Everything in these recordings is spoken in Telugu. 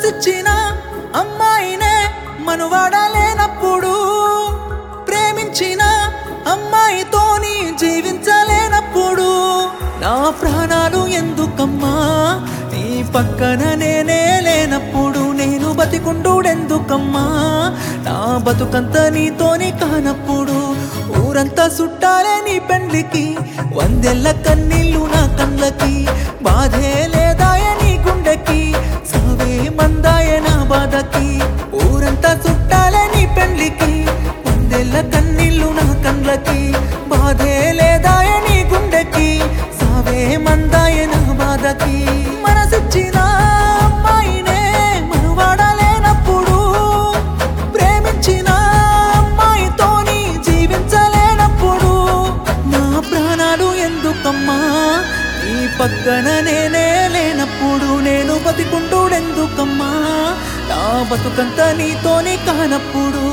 మనసిచ్చిన అమ్మాయినే మనువాడలేనప్పుడు ప్రేమించిన అమ్మాయితోని జీవించలేనప్పుడు నా ప్రాణాలు ఎందుకమ్మా నీ పక్కన నేనే లేనప్పుడు నేను బతికుండుడెందుకమ్మా నా బతుకంతా నీతోని కానప్పుడు ఊరంతా చుట్టాలే నీ పెండ్లికి వందెల్ల కన్నీళ్ళు నా కళ్ళకి బాధే లేదాయ నీ గుండెకి సావే మందాయ నా బాధకి ఊరంతా చుట్టాలే నీ పెండ్లికి వందెల్ల కన్నీళ్ళు నా కళ్ళకి బాధే లేదాయ నీ గుండెకి సావే మందాయ నా బాధకి మనసిచ్చిన అమ్మాయినే మనువాడలేనప్పుడు ప్రేమించిన అమ్మాయితోని జీవించలేనప్పుడు నా ప్రాణాలు ఎందుకమ్మా నీ పక్కన నేనే లేనప్పుడు నేను బతికుంటూడెందుకమ్మా నా బతుకంతా నీతోని కానప్పుడు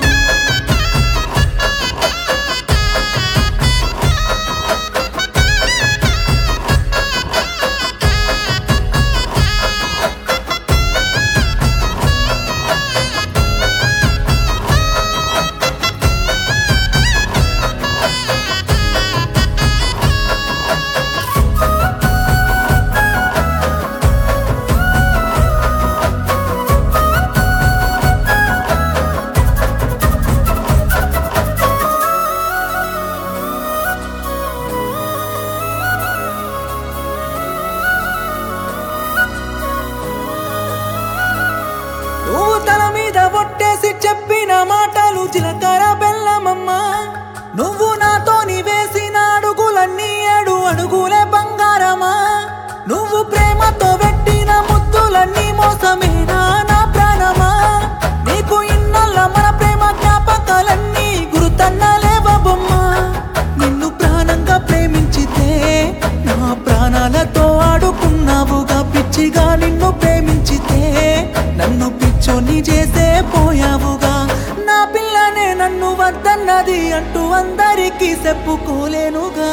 నువ్వు తల మీద ఒట్టేసి చెప్పిన మాటలు చిలకర బెల్లమమ్మా నువ్వు నాతోని వేసిన అడుగులన్నీ ఏడు అడుగులే బంగారమా నువ్వు ప్రేమతో పెట్టిన ముద్దులన్నీ మోసమేనా నా ప్రాణమా నీకు ఇన్నల్ల మన ప్రేమ జ్ఞాపకాలన్నీ గురుతన్నలేవ బొమ్మ నిన్ను ప్రాణంగా ప్రేమించితే నా ప్రాణాలతో ఆడుకున్నావుగా పిచ్చిగా నిన్ను ప్రేమించితే నన్ను పిచ్చోని చేసే పోయావుగా నా పిల్లనే నన్ను వద్దన్నది అంటూ అందరికీ చెప్పుకోలేనుగా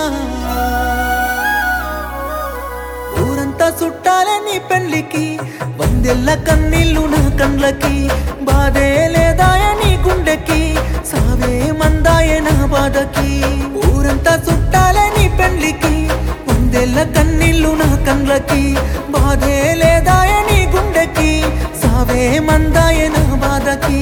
ఊరంతా చుట్టాలే నీ పెళ్లికి వందెల్ల కన్నీళ్ళు నా కండ్లకి బాధే లేదాయ నీ గుండెకి సావే మందాయ నా బాధకి ఊరంతా చుట్టాలే నీ పెళ్లికి వందెల్ల కన్నీళ్ళు నా కండ్లకి బాధే లేదాయ నీ గుండెకి సావే మందాయ నా బాధకి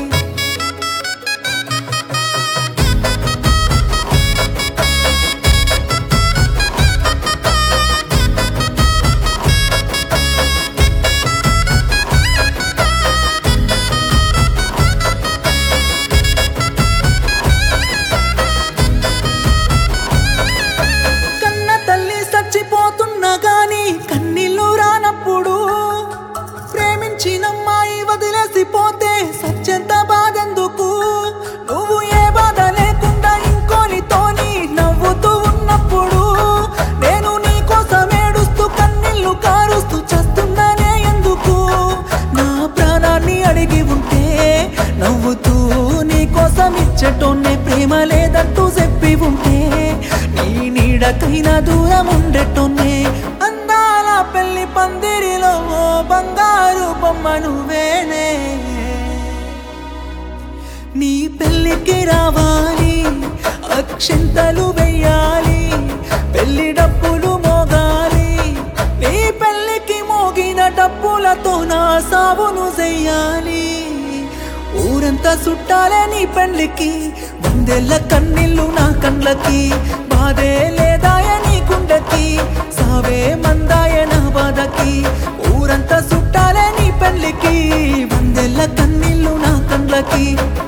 కన్న తల్లి చచ్చిపోతున్నా గాని కన్నీళ్ళు రానప్పుడు ప్రేమించినమ్మాయి వదిలేసి పోతే సత్యంత బాధెందుకు నువ్వు ఏ బాధ లేకుండా ఇంకోనితోని నవ్వుతూ ఉన్నప్పుడు నేను నీ కోసం ఏడుస్తూ కన్నీళ్ళు కారుస్తూ చస్తున్నానే ఎందుకు నా ప్రాణాన్ని అడిగి ఉంటే నవ్వుతూ నీ కోసం ఇచ్చటోనే ప్రేమ లేదంటూ చెప్పి ఉంటే నీ నీడకైనా దూరం ఉండటోనే అందాల పెళ్లి పందిరిలో ఓ బంగారు బొమ్మ నువ్వేనే నీ పెళ్ళికి రావాలి అక్షంతలు వెయ్యాలి పెళ్లి డప్పులు మోగాలి నీ పెళ్ళికి మోగిన డప్పులతో నా సావును చెయ్యాలి ఊరంతా చుట్టాలే నీ పెళ్ళికి వందెల్ల కన్నీళ్ళు నా కండ్లకి బాధే లేదాయ నీ గుండెకి సావే మందాయ నా బాధకి ఊరంతా చుట్టాలే నీ పెళ్ళికి వందెల్ల కన్నీళ్ళు నా కండ్లకి